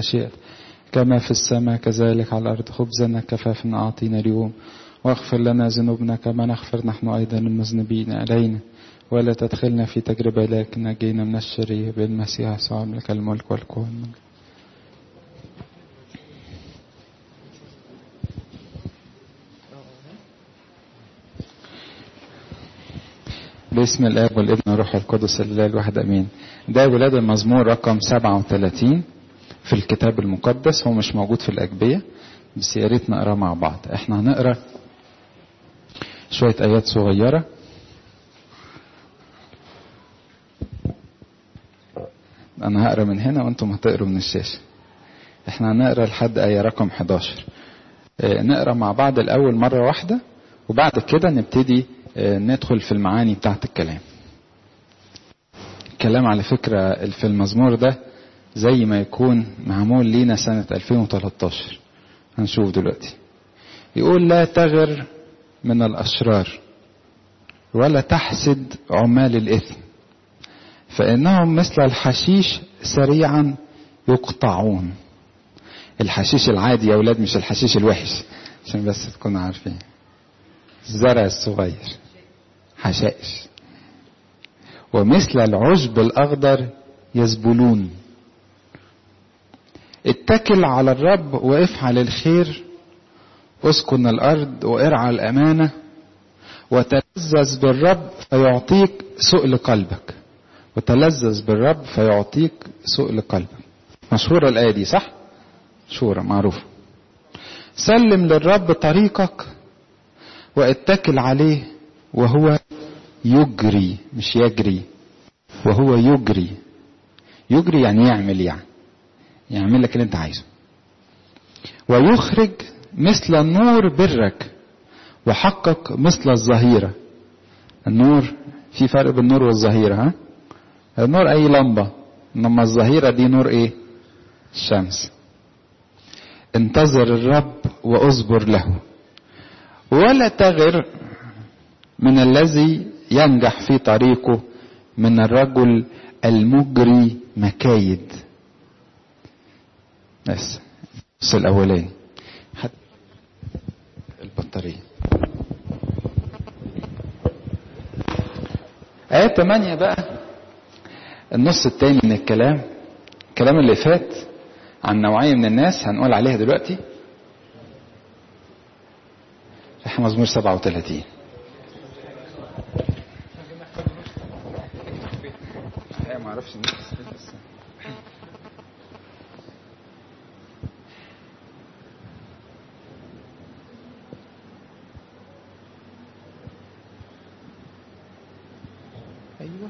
شئت كما في السماء كذلك على الأرض خبزنا كفافنا أعطينا اليوم واغفر لنا ذنوبنا كما نغفر نحن أيضا المذنبين علينا ولا تدخلنا في تجربة لكن نجينا من الشرير بالمسيح يسوع لك الملك والقوة باسم الاب والابن والروح القدس الاله الواحد امين ده ولاد المزمور رقم 37 في الكتاب المقدس هو مش موجود في الاجبيه بس يا ريت نقراه مع بعض احنا هنقرا شويه ايات صغيره انا هقرا من هنا وانتم هتقروا من الشاشه احنا هنقرا لحد ايه رقم 11 اه نقرا مع بعض الاول مره واحده وبعد كده نبتدي اه ندخل في المعاني بتاعت الكلام الكلام على فكرة في المزمور ده زي ما يكون معمول لينا سنة 2013 هنشوف دلوقتي يقول لا تغر من الأشرار ولا تحسد عمال الإثم فإنهم مثل الحشيش سريعا يقطعون الحشيش العادي يا أولاد مش الحشيش الوحش عشان بس تكونوا عارفين الزرع الصغير حشائش ومثل العشب الأخضر يزبلون اتكل على الرب وافعل الخير اسكن الأرض وارعى الأمانة وتلذذ بالرب فيعطيك سؤل قلبك وتلذذ بالرب فيعطيك سؤل قلبك مشهورة الآية دي صح؟ مشهورة معروفة سلم للرب طريقك واتكل عليه وهو يجري مش يجري وهو يجري يجري يعني يعمل يعني يعمل لك اللي انت عايزه ويخرج مثل النور برك وحقق مثل الظهيرة النور في فرق بين النور والظهيرة ها النور اي لمبة انما الظهيرة دي نور ايه الشمس انتظر الرب واصبر له ولا تغر من الذي ينجح في طريقه من الرجل المجري مكايد بس النص الاولاني البطارية آية 8 بقى النص التاني من الكلام الكلام اللي فات عن نوعية من الناس هنقول عليها دلوقتي احنا مزمور 37 ما اعرفش ايوه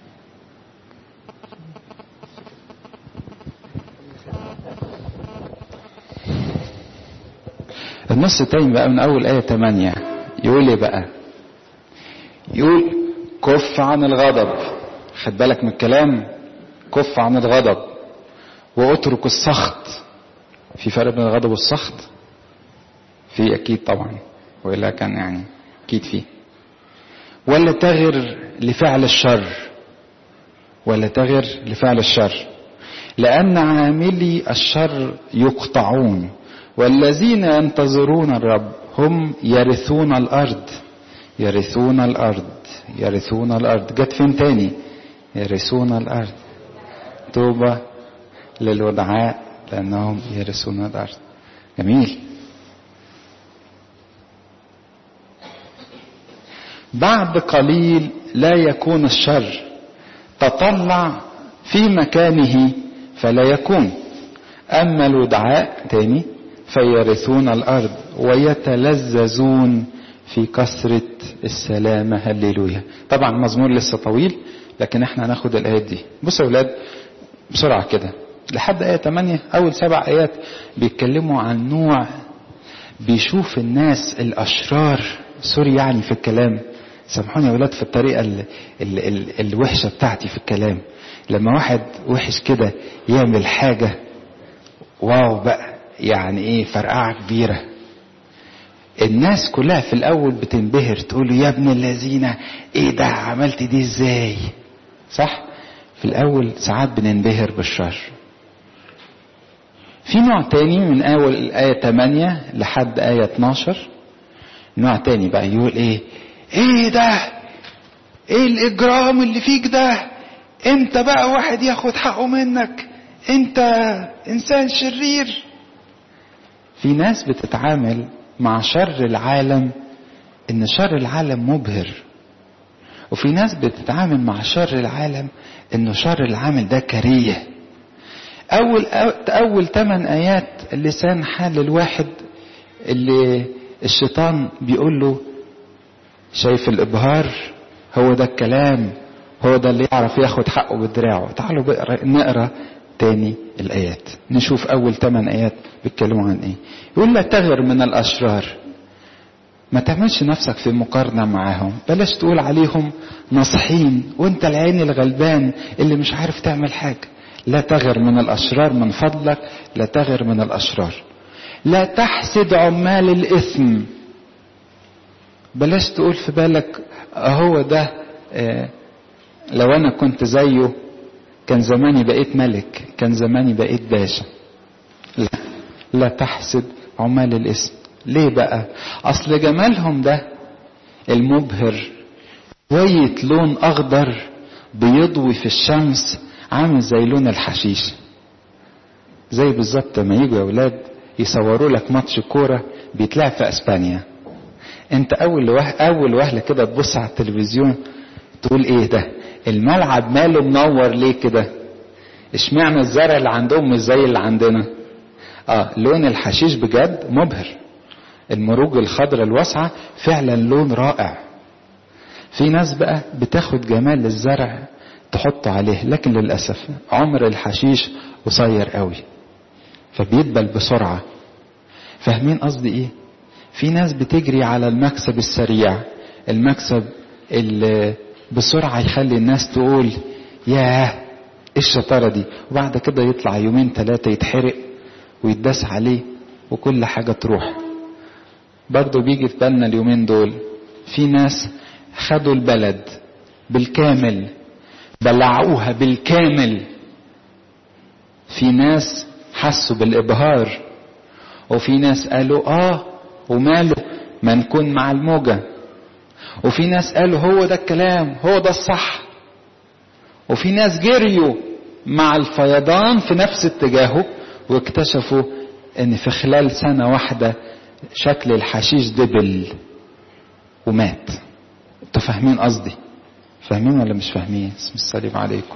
النص التاني بقى من اول ايه 8 يقول ايه بقى يقول كف عن الغضب خد بالك من الكلام كف عن الغضب واترك السخط في فرق بين الغضب والسخط في اكيد طبعا والا كان يعني اكيد فيه ولا تغر لفعل الشر ولا تغر لفعل الشر لان عاملي الشر يقطعون والذين ينتظرون الرب هم يرثون الارض يرثون الارض يرثون الارض جت فين تاني يرثون الارض توبة للودعاء لانهم يرثون الارض جميل بعد قليل لا يكون الشر تطلع في مكانه فلا يكون اما الودعاء تاني فيرثون الارض ويتلذذون في كثرة السلامة هللويا طبعا مزمور لسه طويل لكن احنا هناخد الايات دي بصوا يا اولاد بسرعة كده لحد آية 8 أول سبع آيات بيتكلموا عن نوع بيشوف الناس الأشرار سوري يعني في الكلام سامحوني يا ولاد في الطريقة ال ال ال الوحشة بتاعتي في الكلام لما واحد وحش كده يعمل حاجة واو بقى يعني ايه فرقعة كبيرة الناس كلها في الاول بتنبهر تقول له يا ابن الذين ايه ده عملت دي ازاي صح في الاول ساعات بننبهر بالشر في نوع تاني من اول الايه 8 لحد ايه 12 نوع تاني بقى يقول ايه ايه ده ايه الاجرام اللي فيك ده انت بقى واحد ياخد حقه منك انت انسان شرير في ناس بتتعامل مع شر العالم ان شر العالم مبهر وفي ناس بتتعامل مع شر العالم انه شر العالم ده كريه اول اول ثمان ايات لسان حال الواحد اللي الشيطان بيقول له شايف الابهار هو ده الكلام هو ده اللي يعرف ياخد حقه بدراعه تعالوا بقرا نقرا تاني الايات نشوف اول ثمان ايات بيتكلموا عن ايه يقول لا تغر من الاشرار ما تعملش نفسك في مقارنة معاهم بلاش تقول عليهم نصحين وانت العين الغلبان اللي مش عارف تعمل حاجة لا تغر من الأشرار من فضلك لا تغر من الأشرار لا تحسد عمال الإثم بلاش تقول في بالك هو ده اه لو أنا كنت زيه كان زماني بقيت ملك كان زماني بقيت باشا لا لا تحسد عمال الإثم ليه بقى اصل جمالهم ده المبهر شوية لون اخضر بيضوي في الشمس عامل زي لون الحشيش زي بالظبط لما يجوا يا اولاد يصوروا لك ماتش كوره بيتلعب في اسبانيا انت اول وه... اول وهله كده تبص على التلفزيون تقول ايه ده الملعب ماله منور ليه كده اشمعنى الزرع اللي عندهم مش زي اللي عندنا اه لون الحشيش بجد مبهر المروج الخضراء الواسعة فعلا لون رائع في ناس بقى بتاخد جمال الزرع تحطه عليه لكن للأسف عمر الحشيش قصير قوي فبيدبل بسرعة فاهمين قصدي ايه في ناس بتجري على المكسب السريع المكسب اللي بسرعة يخلي الناس تقول ياه ايه الشطارة دي وبعد كده يطلع يومين ثلاثة يتحرق ويتداس عليه وكل حاجة تروح برضه بيجي في بالنا اليومين دول في ناس خدوا البلد بالكامل بلعوها بالكامل في ناس حسوا بالابهار وفي ناس قالوا اه وماله ما نكون مع الموجة وفي ناس قالوا هو ده الكلام هو ده الصح وفي ناس جريوا مع الفيضان في نفس اتجاهه واكتشفوا ان في خلال سنة واحدة شكل الحشيش دبل ومات انتوا فاهمين قصدي فاهمين ولا مش فاهمين اسم السلام عليكم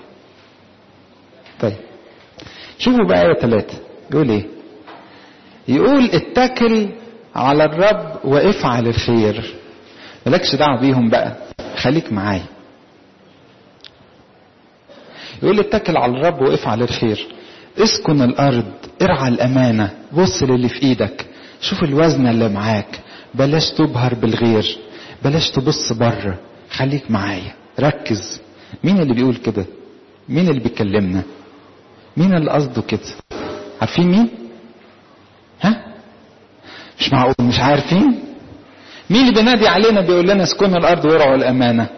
طيب شوفوا بقى آية ثلاثة يقول ايه يقول اتكل على الرب وافعل الخير مالكش دعوة بيهم بقى خليك معايا يقول اتكل على الرب وافعل الخير اسكن الارض ارعى الامانة بص للي في ايدك شوف الوزن اللي معاك بلاش تبهر بالغير بلاش تبص بره خليك معايا ركز مين اللي بيقول كده مين اللي بيكلمنا مين اللي قصده كده عارفين مين ها مش معقول مش عارفين مين اللي بينادي علينا بيقول لنا اسكنوا الارض وارعوا الامانه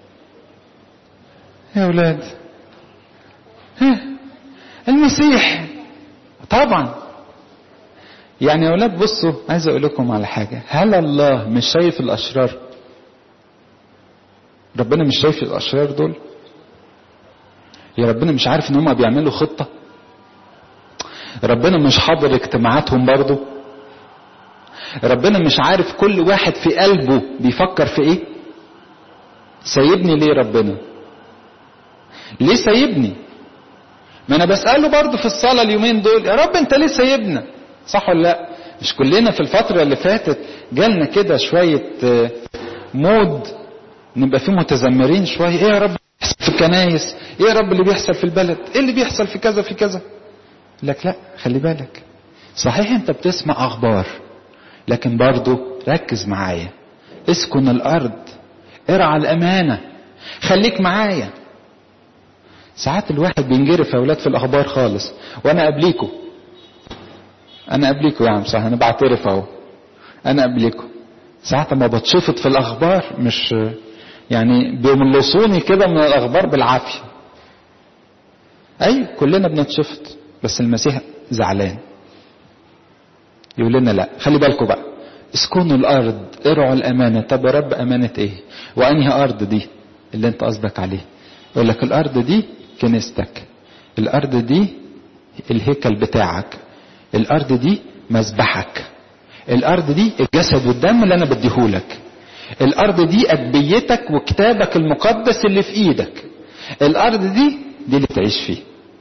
يا اولاد ها المسيح طبعا يعني يا اولاد بصوا عايز اقول لكم على حاجه هل الله مش شايف الاشرار ربنا مش شايف الاشرار دول يا ربنا مش عارف ان هم بيعملوا خطه ربنا مش حاضر اجتماعاتهم برضه ربنا مش عارف كل واحد في قلبه بيفكر في ايه سيبني ليه ربنا ليه سيبني ما انا بسأله برضه في الصلاة اليومين دول يا رب انت ليه سايبنا صح ولا لا مش كلنا في الفترة اللي فاتت جالنا كده شوية مود نبقى فيه متذمرين شوية ايه يا رب بيحصل في الكنايس ايه يا رب اللي بيحصل في البلد ايه اللي بيحصل في كذا في كذا لك لا خلي بالك صحيح انت بتسمع اخبار لكن برضه ركز معايا اسكن الارض ارعى الامانه خليك معايا ساعات الواحد بينجرف يا اولاد في الاخبار خالص وانا قبليكم انا قبليكم يا عم صح انا بعترف اهو انا قبليكم ساعات ما بتشفط في الاخبار مش يعني بيملصوني كده من الاخبار بالعافيه اي كلنا بنتشفط بس المسيح زعلان يقول لنا لا خلي بالكم بقى اسكنوا الارض ارعوا الامانه طب يا رب امانه ايه وانهي ارض دي اللي انت قصدك عليه يقول لك الارض دي كنيستك الارض دي الهيكل بتاعك الارض دي مذبحك الارض دي الجسد والدم اللي انا بديهولك الارض دي ادبيتك وكتابك المقدس اللي في ايدك الارض دي دي اللي تعيش فيه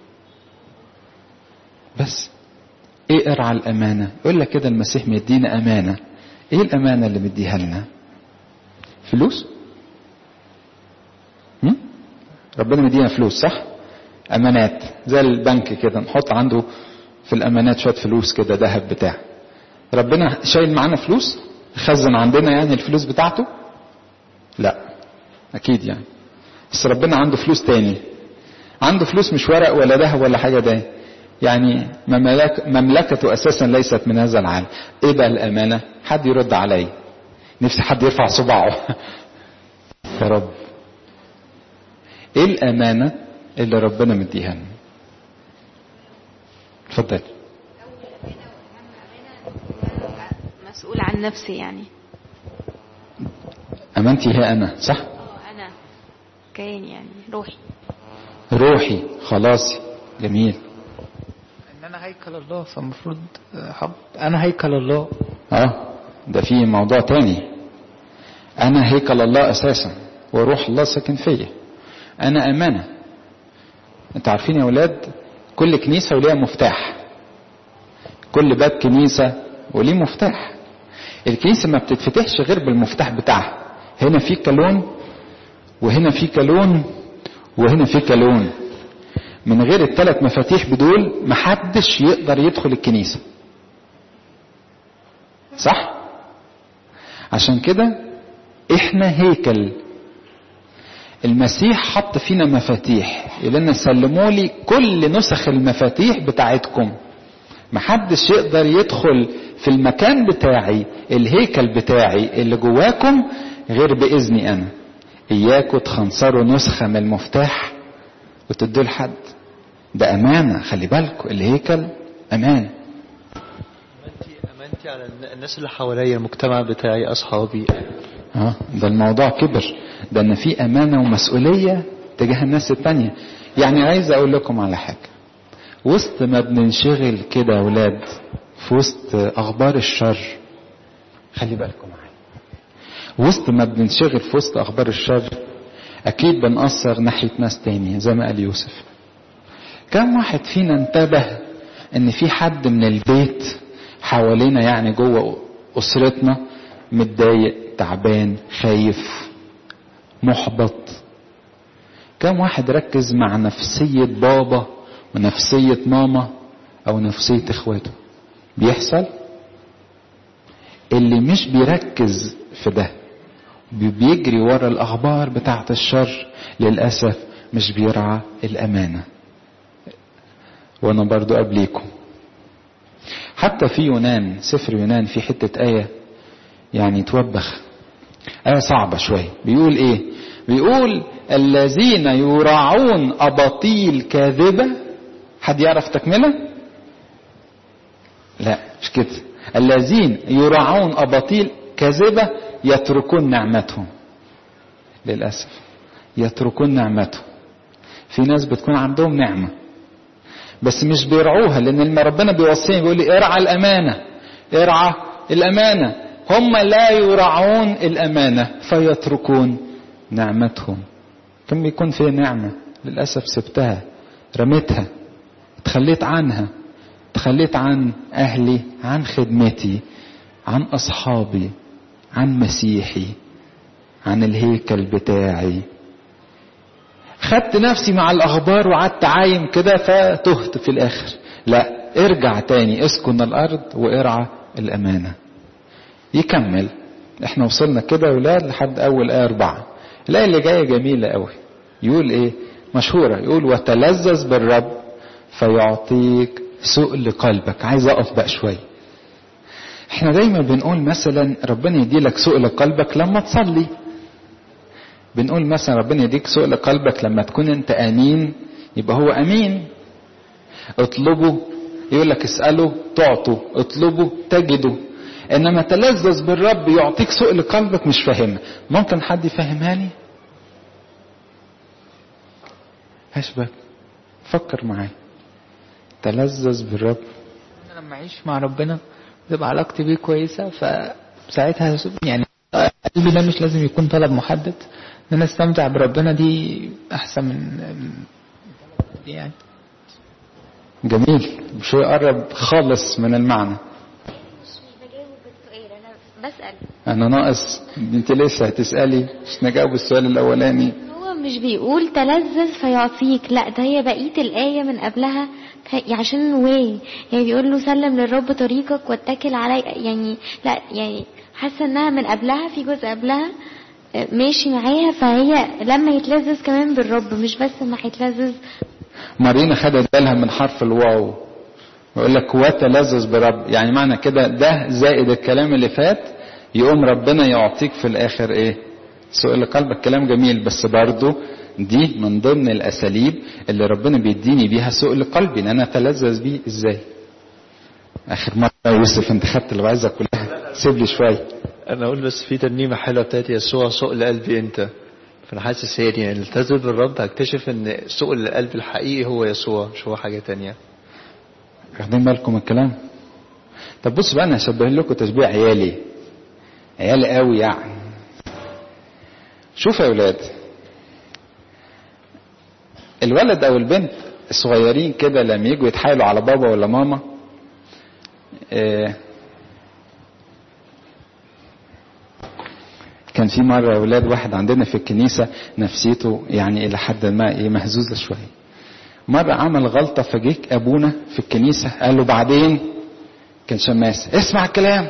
بس ايه ارعى الامانه يقول لك كده المسيح مدينا امانه ايه الامانه اللي مديها لنا فلوس هم؟ ربنا مدينا فلوس صح امانات زي البنك كده نحط عنده في الامانات شويه فلوس كده ذهب بتاع ربنا شايل معانا فلوس خزن عندنا يعني الفلوس بتاعته لا اكيد يعني بس ربنا عنده فلوس تاني عنده فلوس مش ورق ولا ذهب ولا حاجه ده يعني مملك مملكته اساسا ليست من هذا العالم ايه بقى الامانه حد يرد علي نفسي حد يرفع صباعه يا رب ايه الامانه اللي ربنا مديها لنا اتفضل مسؤول عن نفسي يعني امانتي هي انا صح اه انا كيان يعني روحي روحي خلاصي جميل ان انا هيكل الله فالمفروض حب انا هيكل الله اه ده في موضوع تاني انا هيكل الله اساسا وروح الله ساكن فيا انا امانه انتوا عارفين يا اولاد كل كنيسه وليها مفتاح كل باب كنيسه وليه مفتاح الكنيسه ما بتتفتحش غير بالمفتاح بتاعها هنا في كالون وهنا في كالون وهنا في كالون من غير الثلاث مفاتيح بدول محدش يقدر يدخل الكنيسه صح عشان كده احنا هيكل المسيح حط فينا مفاتيح يقول لنا سلموا لي كل نسخ المفاتيح بتاعتكم محدش يقدر يدخل في المكان بتاعي الهيكل بتاعي اللي جواكم غير بإذني أنا إياكوا تخنصروا نسخة من المفتاح وتدوا لحد ده أمانة خلي بالكم الهيكل أمان امانتي امانتي على الناس اللي حواليا المجتمع بتاعي اصحابي اه ده الموضوع كبر ده ان في امانه ومسؤوليه تجاه الناس التانية يعني عايز اقول لكم على حاجه وسط ما بننشغل كده يا اولاد في وسط اخبار الشر خلي بالكم معايا وسط ما بننشغل في وسط اخبار الشر اكيد بنأثر ناحيه ناس تاني زي ما قال يوسف كم واحد فينا انتبه ان في حد من البيت حوالينا يعني جوه اسرتنا متضايق تعبان خايف محبط كم واحد ركز مع نفسية بابا ونفسية ماما او نفسية اخواته بيحصل اللي مش بيركز في ده بيجري ورا الاخبار بتاعت الشر للاسف مش بيرعى الامانه وانا برضو قبليكم حتى في يونان سفر يونان في حته ايه يعني توبخ آية صعبة شوية بيقول إيه بيقول الذين يراعون أباطيل كاذبة حد يعرف تكملة لا مش كده الذين يراعون أباطيل كاذبة يتركون نعمتهم للأسف يتركون نعمتهم في ناس بتكون عندهم نعمة بس مش بيرعوها لأن لما ربنا بيوصيني بيقول لي ارعى الأمانة ارعى الأمانة هم لا يراعون الأمانة فيتركون نعمتهم كم بيكون في نعمة للأسف سبتها رميتها تخليت عنها تخليت عن أهلي عن خدمتي عن أصحابي عن مسيحي عن الهيكل بتاعي خدت نفسي مع الأخبار وقعدت عايم كده فتهت في الآخر لا ارجع تاني اسكن الأرض وارعى الأمانة يكمل احنا وصلنا كده يا ولاد لحد اول ايه اربعة الايه اللي جايه جميله قوي يقول ايه مشهوره يقول وتلذذ بالرب فيعطيك سؤل قلبك عايز اقف بقى شويه احنا دايما بنقول مثلا ربنا يدي لك سؤل قلبك لما تصلي بنقول مثلا ربنا يديك سؤل قلبك لما تكون انت امين يبقى هو امين اطلبوا يقول لك اسألوا تعطوا اطلبوا تجدوا انما تلذذ بالرب يعطيك سؤل قلبك مش فاهمها ممكن حد يفهمها لي هشبك فكر معايا تلذذ بالرب انا لما اعيش مع ربنا تبقى علاقتي بيه كويسه فساعتها يعني قلبي ده مش لازم يكون طلب محدد ان انا استمتع بربنا دي احسن من دي يعني جميل مش يقرب خالص من المعنى مش بجاوب السؤال انا بسأل انا ناقص انت لسه هتسالي مش نجاوب السؤال الاولاني هو مش بيقول تلذذ فيعطيك لا ده هي بقية الآية من قبلها ك- عشان واي يعني بيقول له سلم للرب طريقك واتكل علي يعني لا يعني حاسة انها من قبلها في جزء قبلها آه، ماشي معاها فهي لما يتلذذ كمان بالرب مش بس ما هيتلذذ مارينا خدت بالها من حرف الواو يقول لك وتلذذ برب يعني معنى كده ده زائد الكلام اللي فات يقوم ربنا يعطيك في الاخر ايه سؤال قلبك كلام جميل بس برضو دي من ضمن الاساليب اللي ربنا بيديني بيها سؤل قلبي ان انا اتلذذ بيه ازاي اخر مره يا يوسف انت خدت الوعظه كلها سيب لي شويه انا اقول بس في ترنيمه حلوه بتاعت يسوع سؤل قلبي انت فانا حاسس هي دي يعني التزم بالرب هكتشف ان سؤل القلب الحقيقي هو يسوع مش هو حاجه تانية واخدين بالكم من الكلام طب بص بقى انا هشبه لكم تشبيه عيالي عيالي قوي يعني شوف يا اولاد الولد او البنت الصغيرين كده لما يجوا يتحايلوا على بابا ولا ماما آه، كان في مرة يا أولاد واحد عندنا في الكنيسة نفسيته يعني إلى حد ما إيه مهزوزة شوية مرة عمل غلطة فجيك أبونا في الكنيسة قال له بعدين كان شماس اسمع الكلام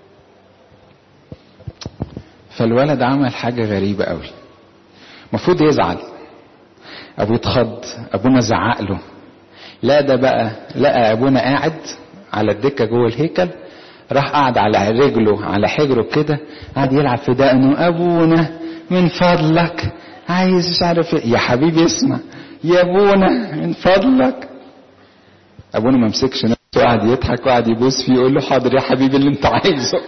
فالولد عمل حاجة غريبة قوي المفروض يزعل أبوه اتخض أبونا زعق له لا ده بقى لقى أبونا قاعد على الدكة جوه الهيكل راح قعد على رجله على حجره كده قعد يلعب في دقنه أبونا من فضلك عايز مش عارف ايه يا حبيبي اسمع يا ابونا من فضلك ابونا ما مسكش نفسه قعد يضحك وقعد يبوس فيه يقول له حاضر يا حبيبي اللي انت عايزه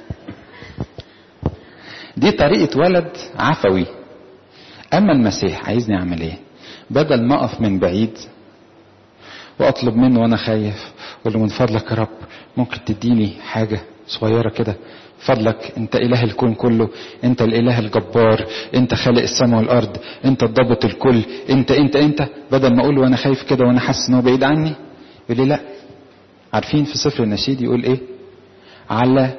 دي طريقة ولد عفوي اما المسيح عايزني اعمل ايه بدل ما اقف من بعيد واطلب منه وانا خايف اقول له من فضلك يا رب ممكن تديني حاجة صغيرة كده فضلك انت اله الكون كله انت الاله الجبار انت خالق السماء والارض انت الضابط الكل انت انت انت بدل ما اقول له وانا خايف كده وانا حاسس ان هو بعيد عني يقول لي لا عارفين في سفر النشيد يقول ايه على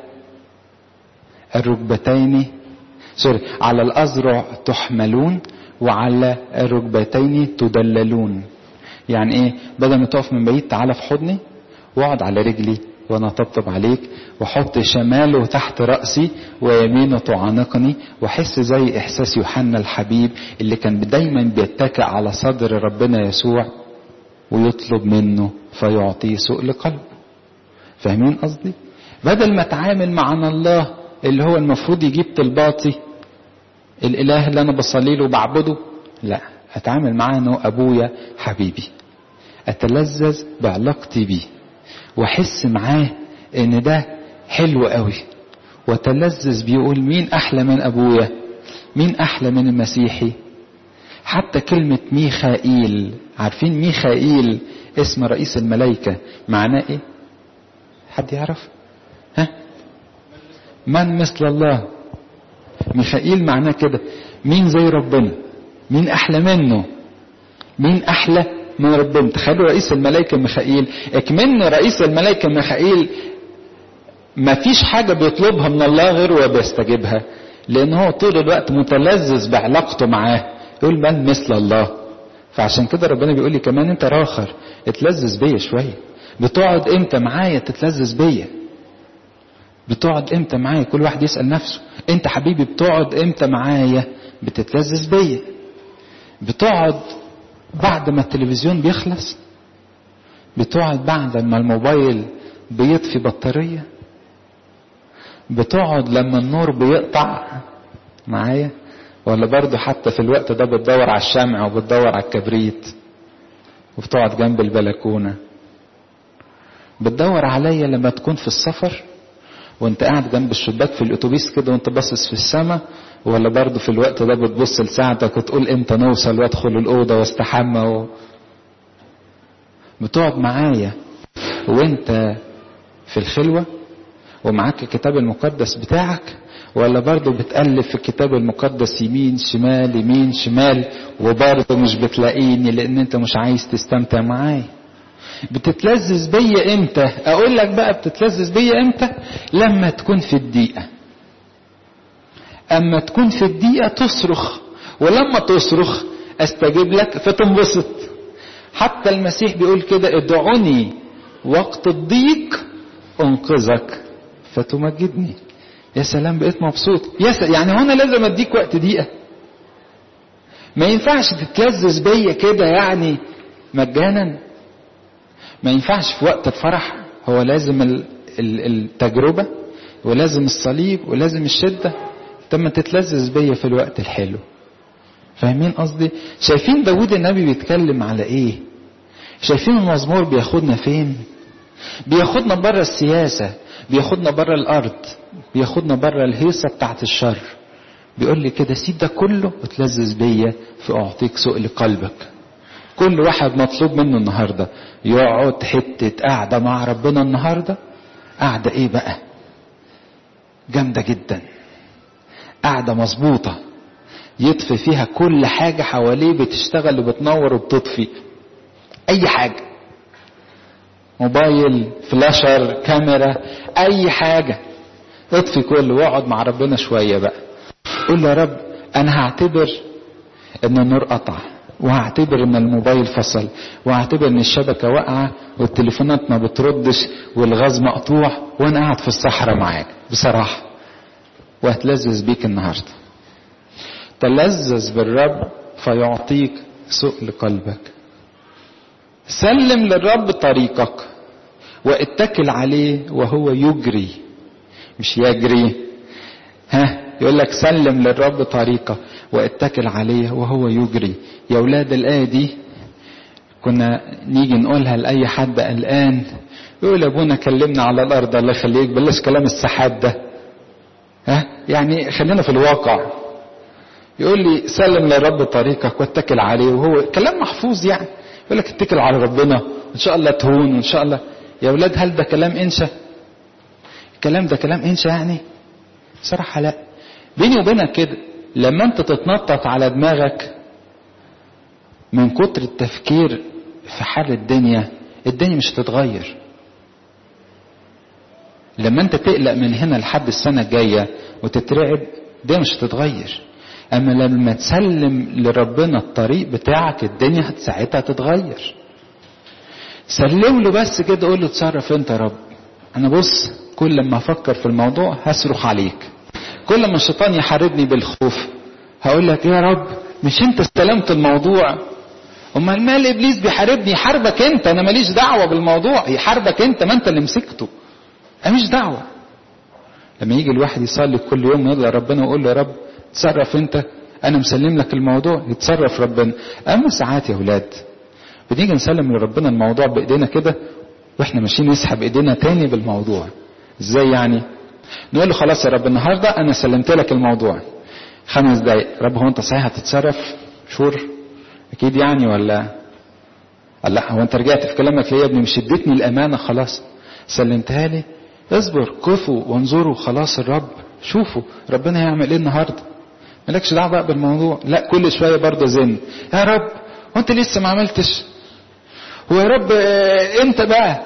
الركبتين سوري على الأذرع تحملون وعلى الركبتين تدللون يعني ايه بدل ما تقف من بعيد تعالى في حضني واقعد على رجلي وانا اطبطب عليك واحط شماله تحت راسي ويمينه تعانقني واحس زي احساس يوحنا الحبيب اللي كان دايما بيتكئ على صدر ربنا يسوع ويطلب منه فيعطيه سؤل قلب فاهمين قصدي بدل ما اتعامل مع الله اللي هو المفروض يجيب طلباتي الاله اللي انا بصلي له وبعبده لا اتعامل معاه انه ابويا حبيبي اتلذذ بعلاقتي بيه واحس معاه ان ده حلو قوي وتلذذ بيقول مين احلى من ابويا مين احلى من المسيحي حتى كلمة ميخائيل عارفين ميخائيل اسم رئيس الملائكة معناه ايه حد يعرف ها من مثل الله ميخائيل معناه كده مين زي ربنا مين احلى منه مين احلى من ربنا تخيلوا رئيس الملائكة ميخائيل اكمن رئيس الملائكة ميخائيل ما فيش حاجة بيطلبها من الله غير وبيستجيبها لان هو طول الوقت متلذذ بعلاقته معاه يقول من مثل الله فعشان كده ربنا بيقول لي كمان انت راخر اتلذذ بيا شوية بتقعد امتى معايا تتلذذ بيا بتقعد امتى معايا كل واحد يسأل نفسه انت حبيبي بتقعد امتى معايا بتتلذذ بيا بتقعد بعد ما التلفزيون بيخلص بتقعد بعد ما الموبايل بيطفي بطارية بتقعد لما النور بيقطع معايا ولا برضه حتى في الوقت ده بتدور على الشمع وبتدور على الكبريت وبتقعد جنب البلكونة بتدور عليا لما تكون في السفر وانت قاعد جنب الشباك في الاتوبيس كده وانت باصص في السماء ولا برضه في الوقت ده بتبص لساعتك وتقول امتى نوصل وادخل الاوضه واستحمى و... بتقعد معايا وانت في الخلوه ومعاك الكتاب المقدس بتاعك ولا برضه بتقلب في الكتاب المقدس يمين شمال يمين شمال وبرضه مش بتلاقيني لان انت مش عايز تستمتع معايا بتتلذذ بيا امتى اقول لك بقى بتتلذذ بيا امتى لما تكون في الدقيقه اما تكون في الدقيقه تصرخ ولما تصرخ استجيب لك فتنبسط حتى المسيح بيقول كده ادعوني وقت الضيق انقذك فتمجدني يا سلام بقيت مبسوط يا سلام يعني هنا لازم اديك وقت دقيقه ما ينفعش تتلذذ بيا كده يعني مجانا ما ينفعش في وقت الفرح هو لازم التجربة ولازم الصليب ولازم الشدة طب ما تتلذذ بيا في الوقت الحلو فاهمين قصدي شايفين داود النبي بيتكلم على ايه شايفين المزمور بياخدنا فين بياخدنا بره السياسة بياخدنا بره الارض بياخدنا بره الهيصة بتاعت الشر بيقول لي كده سيب ده كله وتلذذ بيا فاعطيك سؤل قلبك كل واحد مطلوب منه النهارده يقعد حته قاعده مع ربنا النهارده قاعده ايه بقى جامده جدا قاعده مظبوطه يطفي فيها كل حاجه حواليه بتشتغل وبتنور وبتطفي اي حاجه موبايل فلاشر كاميرا اي حاجه اطفي كله واقعد مع ربنا شويه بقى قول له يا رب انا هعتبر ان النور قطع وهعتبر ان الموبايل فصل وهعتبر ان الشبكه واقعه والتليفونات ما بتردش والغاز مقطوع وانا قاعد في الصحراء معاك بصراحه وهتلذذ بيك النهارده تلذذ بالرب فيعطيك سؤل قلبك سلم للرب طريقك واتكل عليه وهو يجري مش يجري ها يقول لك سلم للرب طريقة واتكل عليه وهو يجري يا اولاد الآية دي كنا نيجي نقولها لأي حد قلقان يقول ابونا كلمنا على الارض الله يخليك بلاش كلام السحاب ده ها يعني خلينا في الواقع يقول لي سلم للرب طريقك واتكل عليه وهو كلام محفوظ يعني يقول لك اتكل على ربنا ان شاء الله تهون وان شاء الله يا اولاد هل ده كلام انشا الكلام ده كلام انشا يعني صراحه لا بيني وبينك كده لما انت تتنطط على دماغك من كتر التفكير في حال الدنيا الدنيا مش هتتغير لما انت تقلق من هنا لحد السنة الجاية وتترعب ده مش هتتغير اما لما تسلم لربنا الطريق بتاعك الدنيا ساعتها تتغير سلم له بس كده قول له اتصرف انت يا رب انا بص كل لما افكر في الموضوع هصرخ عليك كل ما الشيطان يحاربني بالخوف هقول لك يا رب مش انت استلمت الموضوع امال مال ابليس بيحاربني يحاربك انت انا ماليش دعوه بالموضوع يحاربك انت ما انت اللي مسكته انا مش دعوه لما يجي الواحد يصلي كل يوم يدعي ربنا ويقول له يا رب تصرف انت انا مسلم لك الموضوع يتصرف ربنا اما ساعات يا اولاد بنيجي نسلم لربنا الموضوع بايدينا كده واحنا ماشيين نسحب ايدينا تاني بالموضوع ازاي يعني نقول له خلاص يا رب النهارده انا سلمت لك الموضوع خمس دقايق رب هو انت صحيح هتتصرف شور اكيد يعني ولا لا هو انت رجعت في كلامك ليه يا ابني مش اديتني الامانه خلاص سلمتها لي اصبر كفوا وانظروا خلاص الرب شوفوا ربنا هيعمل ايه النهارده مالكش دعوه بقى بالموضوع لا كل شويه برضه زن يا رب وانت لسه ما عملتش هو يا رب اه انت بقى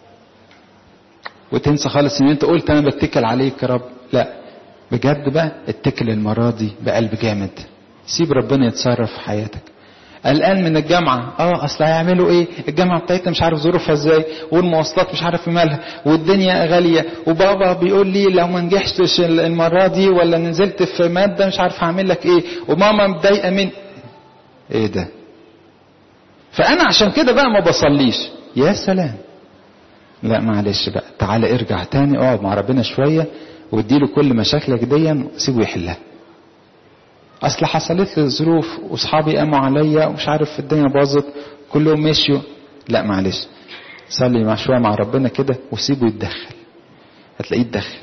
وتنسى خالص ان انت قلت انا بتكل عليك يا رب لا بجد بقى اتكل المره دي بقلب جامد سيب ربنا يتصرف في حياتك قلقان من الجامعة اه اصل هيعملوا ايه الجامعة بتاعتنا مش عارف ظروفها ازاي والمواصلات مش عارف مالها والدنيا غالية وبابا بيقول لي لو ما نجحتش المرة دي ولا نزلت في مادة مش عارف هعمل لك ايه وماما متضايقة من ايه ده فانا عشان كده بقى ما بصليش يا سلام لا معلش بقى تعالى ارجع تاني اقعد مع ربنا شوية واديله كل مشاكلك دي وسيبه يحلها اصل حصلت لي ظروف واصحابي قاموا عليا ومش عارف الدنيا باظت كلهم مشيوا لا معلش صلي مع شويه مع ربنا كده وسيبه يتدخل هتلاقيه يتدخل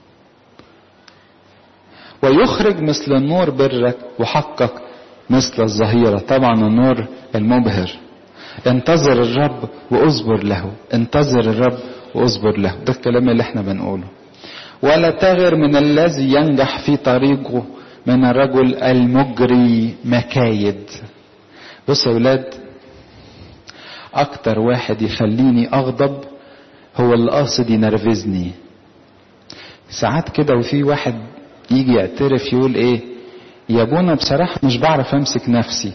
ويخرج مثل النور برك وحقك مثل الظهيرة طبعا النور المبهر انتظر الرب واصبر له انتظر الرب واصبر له ده الكلام اللي احنا بنقوله ولا تغر من الذي ينجح في طريقه من الرجل المجري مكايد بص يا ولاد اكتر واحد يخليني اغضب هو اللي قاصد ينرفزني ساعات كده وفي واحد يجي يعترف يقول ايه يا ابونا بصراحة مش بعرف امسك نفسي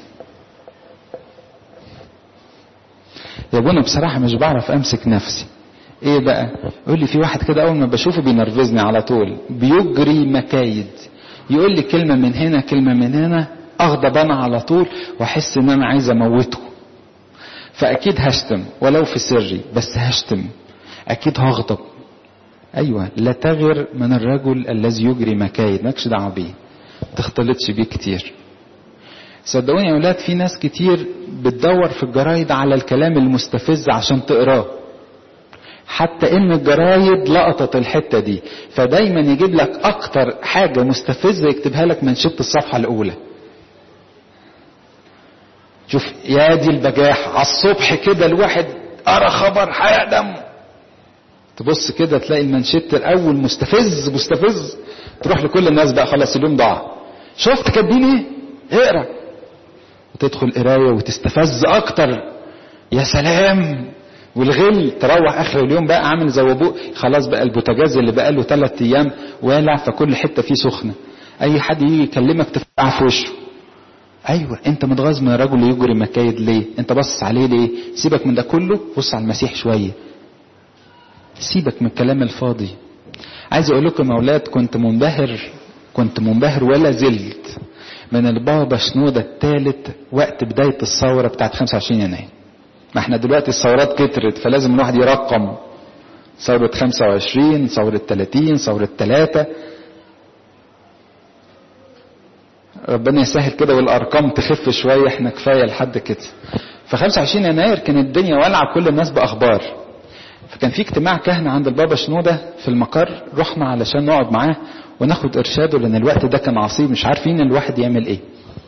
يا ابونا بصراحة مش بعرف امسك نفسي ايه بقى يقول لي في واحد كده اول ما بشوفه بينرفزني على طول بيجري مكايد يقول لي كلمة من هنا كلمة من هنا اغضب انا على طول واحس ان انا عايز اموته فاكيد هشتم ولو في سري بس هشتم اكيد هغضب ايوه لا تغر من الرجل الذي يجري مكايد مالكش دعوه بيه تختلطش بيه كتير صدقوني يا اولاد في ناس كتير بتدور في الجرايد على الكلام المستفز عشان تقراه حتى ان الجرايد لقطت الحته دي فدايما يجيب لك اكتر حاجه مستفزه يكتبها لك من شبه الصفحه الاولى شوف يا دي البجاح على الصبح كده الواحد قرا خبر حرق دمه تبص كده تلاقي المنشط الاول مستفز مستفز تروح لكل الناس بقى خلاص اليوم ضاع شفت كاتبين ايه اقرا وتدخل قرايه وتستفز اكتر يا سلام والغل تروح اخر اليوم بقى عامل زي ابوه خلاص بقى البوتاجاز اللي بقى له ثلاث ايام والع فكل حته فيه سخنه اي حد يجي يكلمك تفتح في وشه ايوه انت متغاظ من رجل يجري مكايد ليه انت باصص عليه ليه سيبك من ده كله بص على المسيح شويه سيبك من الكلام الفاضي عايز اقول لكم يا اولاد كنت منبهر كنت منبهر ولا زلت من البابا شنودة الثالث وقت بداية الثورة بتاعت 25 يناير ما احنا دلوقتي الثورات كترت فلازم الواحد يرقم ثورة 25 ثورة 30 ثورة 3 ربنا يسهل كده والارقام تخف شويه احنا كفايه لحد كده ف 25 يناير كانت الدنيا والعه كل الناس باخبار فكان في اجتماع كهنة عند البابا شنودة في المقر رحنا علشان نقعد معاه وناخد ارشاده لان الوقت ده كان عصيب مش عارفين الواحد يعمل ايه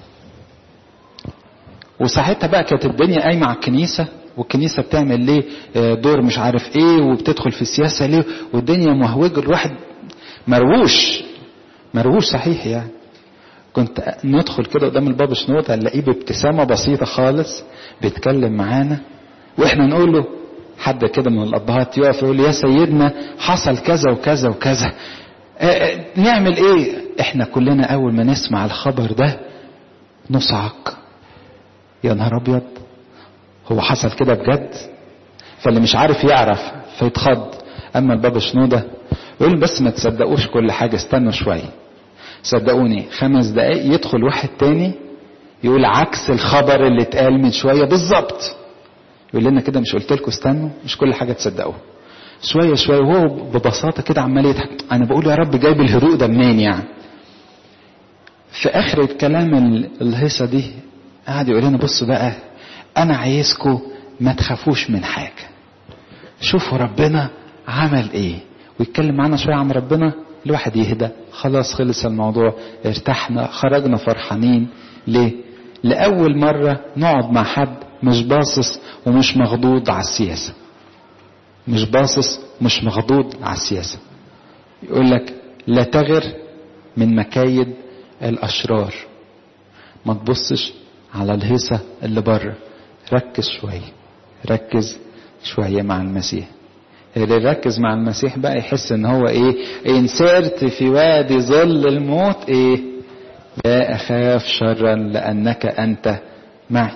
وساعتها بقى كانت الدنيا قايمه على الكنيسه والكنيسه بتعمل ليه دور مش عارف ايه وبتدخل في السياسه ليه والدنيا مهوجه الواحد مرووش مرووش صحيح يعني كنت ندخل كده قدام البابا شنودة نلاقيه بابتسامه بسيطه خالص بيتكلم معانا واحنا نقول له حد كده من الابهات يقف يقول يا سيدنا حصل كذا وكذا وكذا اه نعمل ايه احنا كلنا اول ما نسمع الخبر ده نصعق يا نهار ابيض هو حصل كده بجد فاللي مش عارف يعرف فيتخض اما البابا شنوده يقول بس ما تصدقوش كل حاجه استنوا شويه صدقوني خمس دقايق يدخل واحد تاني يقول عكس الخبر اللي اتقال من شويه بالظبط يقول لنا كده مش قلت لكم استنوا مش كل حاجه تصدقوها شويه شويه وهو ببساطه كده عمال يضحك انا بقول يا رب جايب الهدوء ده منين يعني في اخر الكلام الهيصه دي قعد يقول لنا بصوا بقى انا عايزكم ما تخافوش من حاجه شوفوا ربنا عمل ايه ويتكلم معانا شويه عن ربنا الواحد يهدى خلاص خلص الموضوع ارتحنا خرجنا فرحانين ليه لاول مره نقعد مع حد مش باصص ومش مخضوض على السياسة مش باصص مش مخضوض على السياسة يقول لك لا تغر من مكايد الأشرار ما تبصش على الهيصة اللي بره ركز شوية ركز شوية مع المسيح اللي يركز مع المسيح بقى يحس ان هو ايه ان سرت في وادي ظل الموت ايه لا اخاف شرا لانك انت معي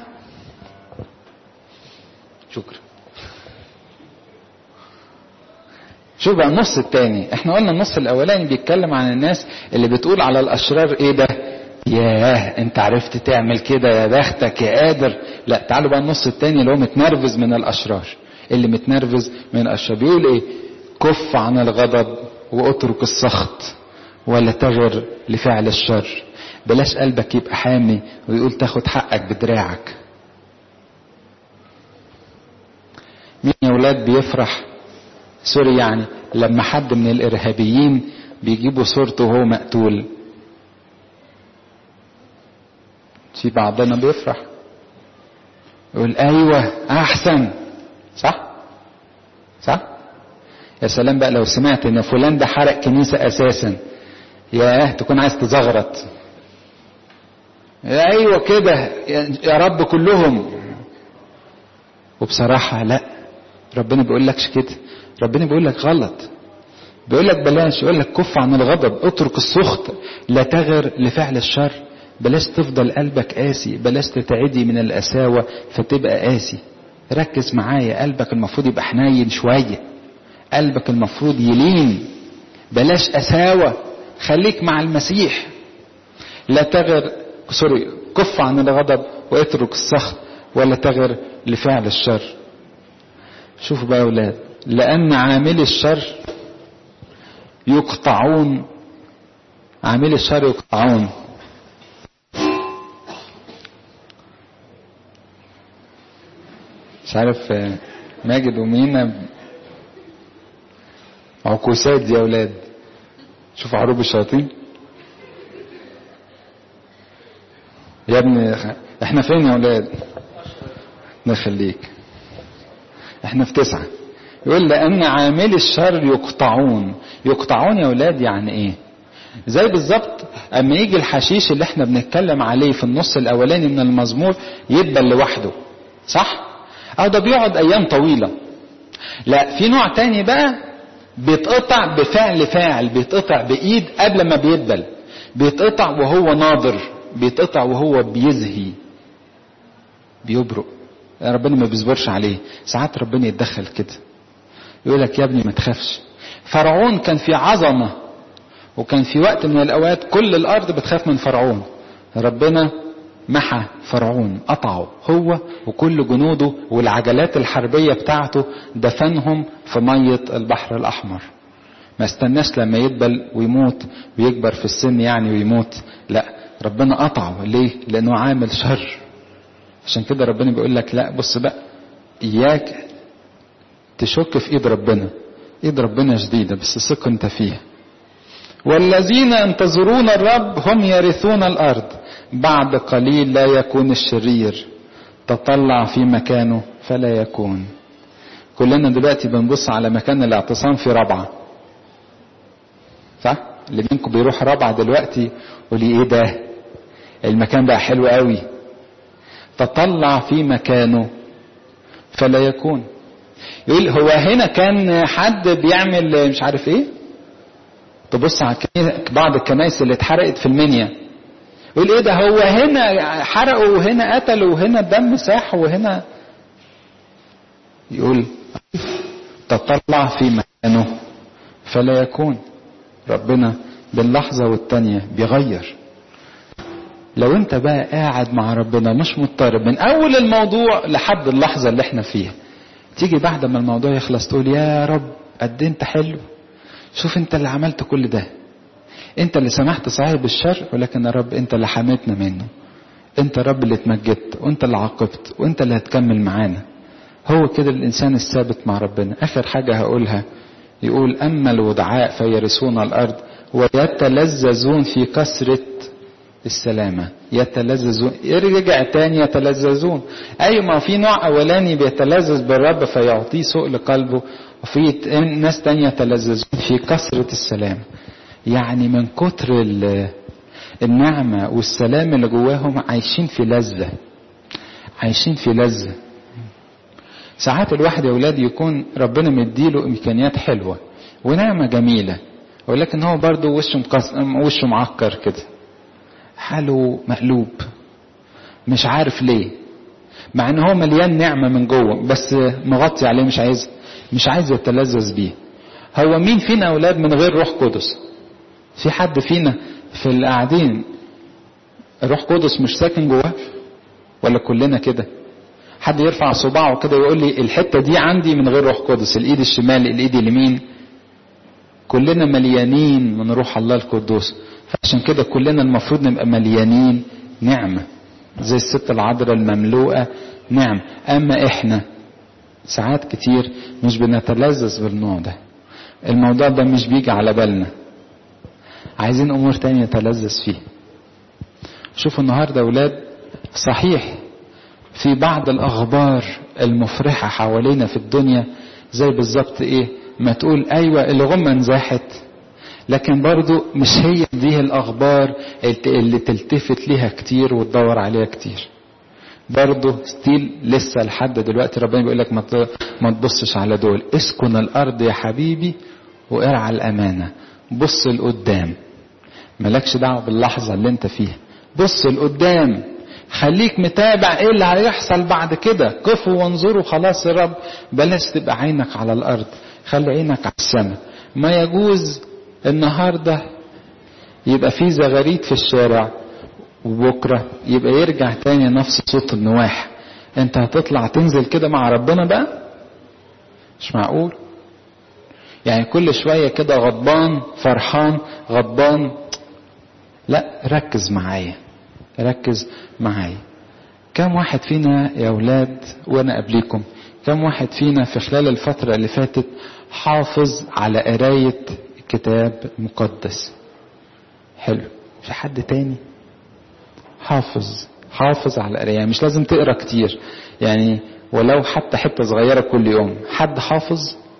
شكرا شوف بقى النص التاني احنا قلنا النص الاولاني بيتكلم عن الناس اللي بتقول على الاشرار ايه ده ياه انت عرفت تعمل كده يا بختك يا قادر لا تعالوا بقى النص التاني اللي هو متنرفز من الاشرار اللي متنرفز من الاشرار بيقول ايه كف عن الغضب واترك السخط ولا تغر لفعل الشر بلاش قلبك يبقى حامي ويقول تاخد حقك بدراعك مين يا ولاد بيفرح سوري يعني لما حد من الارهابيين بيجيبوا صورته وهو مقتول في بعضنا بيفرح يقول ايوه احسن صح صح يا سلام بقى لو سمعت ان فلان ده حرق كنيسة اساسا ياه تكون عايز تزغرط يا ايوه كده يا رب كلهم وبصراحة لا ربنا بيقول لكش كده ربنا بيقول لك غلط بيقول لك بلاش يقول لك كف عن الغضب اترك السخط لا تغر لفعل الشر بلاش تفضل قلبك قاسي بلاش تتعدي من القساوة فتبقى قاسي ركز معايا قلبك المفروض يبقى حنين شوية قلبك المفروض يلين بلاش قساوة خليك مع المسيح لا تغر سوري كف عن الغضب واترك السخط ولا تغر لفعل الشر شوفوا بقى يا اولاد لان عامل الشر يقطعون عامل الشر يقطعون مش عارف ماجد ومينا عكوسات دي يا اولاد شوفوا حروب الشياطين يا ابني احنا فين يا اولاد نخليك احنا في تسعة يقول لان عامل الشر يقطعون يقطعون يا اولاد يعني ايه زي بالظبط اما يجي الحشيش اللي احنا بنتكلم عليه في النص الاولاني من المزمور يدبل لوحده صح او ده بيقعد ايام طويلة لا في نوع تاني بقى بيتقطع بفعل فاعل بيتقطع بايد قبل ما بيدبل بيتقطع وهو ناظر بيتقطع وهو بيزهي بيبرق ربنا ما بيصبرش عليه ساعات ربنا يتدخل كده يقول لك يا ابني ما تخافش فرعون كان في عظمة وكان في وقت من الأوقات كل الأرض بتخاف من فرعون ربنا محى فرعون قطعه هو وكل جنوده والعجلات الحربية بتاعته دفنهم في مية البحر الأحمر ما استناش لما يدبل ويموت ويكبر في السن يعني ويموت لا ربنا قطعه ليه لأنه عامل شر عشان كده ربنا بيقول لك لا بص بقى إياك تشك في إيد ربنا إيد ربنا شديدة بس ثق أنت فيها والذين ينتظرون الرب هم يرثون الأرض بعد قليل لا يكون الشرير تطلع في مكانه فلا يكون كلنا دلوقتي بنبص على مكان الاعتصام في رابعة صح اللي منكم بيروح رابعة دلوقتي ولي ايه ده المكان بقى حلو قوي تطلع في مكانه فلا يكون يقول هو هنا كان حد بيعمل مش عارف ايه تبص على بعض الكنائس اللي اتحرقت في المنيا يقول ايه ده هو هنا حرقوا وهنا قتلوا وهنا الدم ساح وهنا يقول تطلع في مكانه فلا يكون ربنا بين لحظة والتانية بيغير لو انت بقى قاعد مع ربنا مش مضطرب من اول الموضوع لحد اللحظة اللي احنا فيها تيجي بعد ما الموضوع يخلص تقول يا رب قد انت حلو شوف انت اللي عملت كل ده انت اللي سمحت صحيح بالشر ولكن يا رب انت اللي حميتنا منه انت رب اللي اتمجدت وانت اللي عاقبت وانت اللي هتكمل معانا هو كده الانسان الثابت مع ربنا اخر حاجة هقولها يقول اما الودعاء فيرثون الارض ويتلذذون في كثرة السلامة يتلذذون يرجع تاني يتلذذون اي ما في نوع اولاني بيتلذذ بالرب فيعطيه سوء لقلبه وفي ناس تانية يتلذذون في كثرة السلام يعني من كتر النعمة والسلام اللي جواهم عايشين في لذة عايشين في لذة ساعات الواحد يا ولاد يكون ربنا مديله امكانيات حلوة ونعمة جميلة ولكن هو برضه وشه وشه معكر كده حاله مقلوب مش عارف ليه مع ان هو مليان نعمة من جوه بس مغطي عليه مش عايز مش عايز يتلذذ بيه هو مين فينا اولاد من غير روح قدس في حد فينا في اللي قاعدين روح قدس مش ساكن جواه ولا كلنا كده حد يرفع صباعه كده ويقول لي الحتة دي عندي من غير روح قدس الايد الشمال الايد اليمين كلنا مليانين من روح الله القدوس فعشان كده كلنا المفروض نبقى مليانين نعمة زي الست العذراء المملوءة نعم اما احنا ساعات كتير مش بنتلذذ بالنوع ده الموضوع ده مش بيجي على بالنا عايزين امور تانية نتلذذ فيها شوفوا النهارده اولاد صحيح في بعض الاخبار المفرحه حوالينا في الدنيا زي بالظبط ايه ما تقول ايوه الغمه انزاحت لكن برضو مش هي دي الاخبار اللي تلتفت ليها كتير وتدور عليها كتير برضه ستيل لسه لحد دلوقتي ربنا بيقول لك ما تبصش على دول اسكن الارض يا حبيبي وارعى الامانه بص لقدام مالكش دعوه باللحظه اللي انت فيها بص لقدام خليك متابع ايه اللي هيحصل بعد كده قفوا وانظروا خلاص يا رب بلاش تبقى عينك على الارض خلي عينك على السماء ما يجوز النهارده يبقى في زغاريد في الشارع وبكره يبقى يرجع تاني نفس صوت النواح انت هتطلع تنزل كده مع ربنا بقى مش معقول يعني كل شوية كده غضبان فرحان غضبان لا ركز معايا ركز معايا كم واحد فينا يا اولاد وانا قبليكم كم واحد فينا في خلال الفترة اللي فاتت حافظ على قراية الكتاب المقدس حلو في حد تاني حافظ حافظ على القرايه يعني مش لازم تقرا كتير يعني ولو حتى حته صغيره كل يوم حد حافظ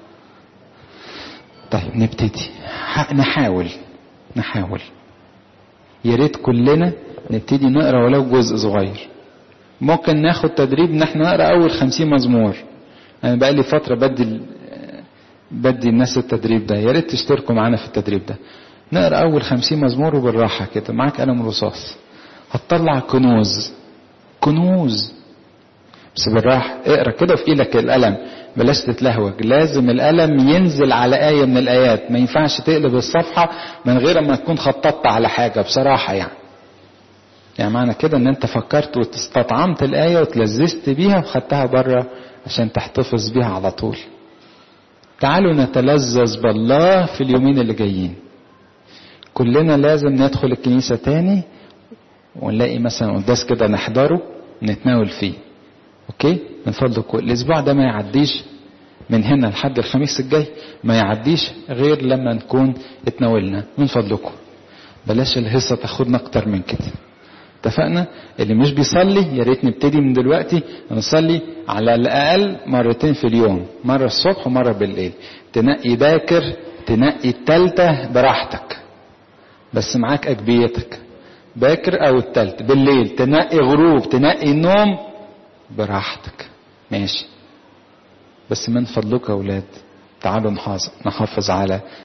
طيب نبتدي نحاول نحاول يا ريت كلنا نبتدي نقرا ولو جزء صغير ممكن ناخد تدريب ان احنا نقرا اول خمسين مزمور انا بقى لي فتره بدي بدي الناس التدريب ده يا ريت تشتركوا معانا في التدريب ده نقرا اول خمسين مزمور وبالراحه كده معاك قلم رصاص هتطلع كنوز كنوز بس بالراحة اقرا كده في ايدك القلم بلاش تتلهوج لازم القلم ينزل على آية من الآيات ما ينفعش تقلب الصفحة من غير ما تكون خططت على حاجة بصراحة يعني يعني معنى كده ان انت فكرت واستطعمت الآية وتلذذت بيها وخدتها بره عشان تحتفظ بيها على طول تعالوا نتلذذ بالله في اليومين اللي جايين كلنا لازم ندخل الكنيسة تاني ونلاقي مثلا قداس كده نحضره نتناول فيه اوكي من فضلكم الاسبوع ده ما يعديش من هنا لحد الخميس الجاي ما يعديش غير لما نكون اتناولنا من فضلكم بلاش الهصه تاخدنا اكتر من كده اتفقنا اللي مش بيصلي يا ريت نبتدي من دلوقتي نصلي على الاقل مرتين في اليوم مره الصبح ومره بالليل تنقي باكر تنقي التالتة براحتك بس معاك اجبيتك باكر او التالت بالليل تنقي غروب تنقي النوم براحتك ماشي بس من فضلك يا اولاد تعالوا نحافظ على